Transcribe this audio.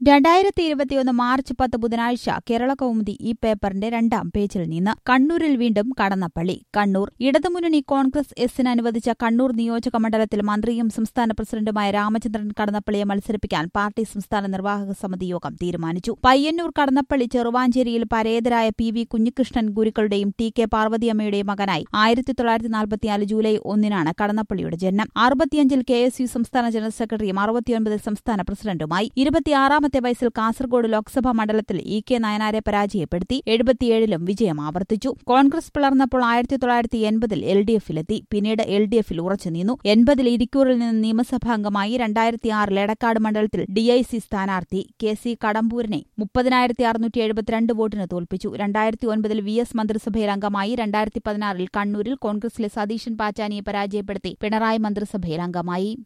രണ്ടായിരത്തി ഇരുപത്തിയൊന്ന് മാർച്ച് പത്ത് ബുധനാഴ്ച കേരള കൗമുദി ഈ പേപ്പറിന്റെ രണ്ടാം പേജിൽ നിന്ന് കണ്ണൂരിൽ വീണ്ടും കടന്നപ്പള്ളി കണ്ണൂർ ഇടതുമുന്നണി കോൺഗ്രസ് എസിന് അനുവദിച്ച കണ്ണൂർ നിയോജക മണ്ഡലത്തിൽ മന്ത്രിയും സംസ്ഥാന പ്രസിഡന്റുമായ രാമചന്ദ്രൻ കടന്നപ്പള്ളിയെ മത്സരിപ്പിക്കാൻ പാർട്ടി സംസ്ഥാന നിർവാഹക സമിതി യോഗം തീരുമാനിച്ചു പയ്യന്നൂർ കടന്നപ്പള്ളി ചെറുവാഞ്ചേരിയിൽ പരേതരായ പി വി കുഞ്ഞികൃഷ്ണൻ ഗുരുക്കളുടെയും ടി കെ പാർവതിയമ്മയുടെയും മകനായി ആയിരത്തി തൊള്ളായിരത്തി നാൽപ്പത്തിനാല് ജൂലൈ ഒന്നിനാണ് കടന്നപ്പള്ളിയുടെ ജനനം അറുപത്തിയഞ്ചിൽ കെ എസ് യു സംസ്ഥാന ജനറൽ സെക്രട്ടറിയും അറുപത്തിയൊൻപതിൽ സംസ്ഥാന പ്രസിഡന്റുമായി ഇരുപത്തിയാറാമത്തെ വയസ്സിൽ കാസർഗോഡ് ലോക്സഭാ മണ്ഡലത്തിൽ ഇ കെ നയനാരെ പരാജയപ്പെടുത്തി എഴുപത്തിയേഴിലും വിജയം ആവർത്തിച്ചു കോൺഗ്രസ് പിളർന്നപ്പോൾ ആയിരത്തി തൊള്ളായിരത്തി എൺപതിൽ എൽ ഡി എഫിലെത്തി പിന്നീട് എൽ ഡി എഫിൽ ഉറച്ചുനിന്നു എൺപതിൽ ഇരിക്കൂറിൽ നിന്ന് നിയമസഭാംഗമായി രണ്ടായിരത്തി ആറിൽ എടക്കാട് മണ്ഡലത്തിൽ ഡി ഐ സി സ്ഥാനാർത്ഥി കെ സി കടമ്പൂരിനെ മുപ്പതിനായിരത്തി അറുന്നൂറ്റി എഴുപത്തിരണ്ട് വോട്ടിന് തോൽപ്പിച്ചു രണ്ടായിരത്തി ഒൻപതിൽ വി എസ് മന്ത്രിസഭയിൽ അംഗമായി രണ്ടായിരത്തി പതിനാറിൽ കണ്ണൂരിൽ കോൺഗ്രസിലെ സതീശൻ പാച്ചാനിയെ പരാജയപ്പെടുത്തി പിണറായി മന്ത്രിസഭയിൽ അംഗമായി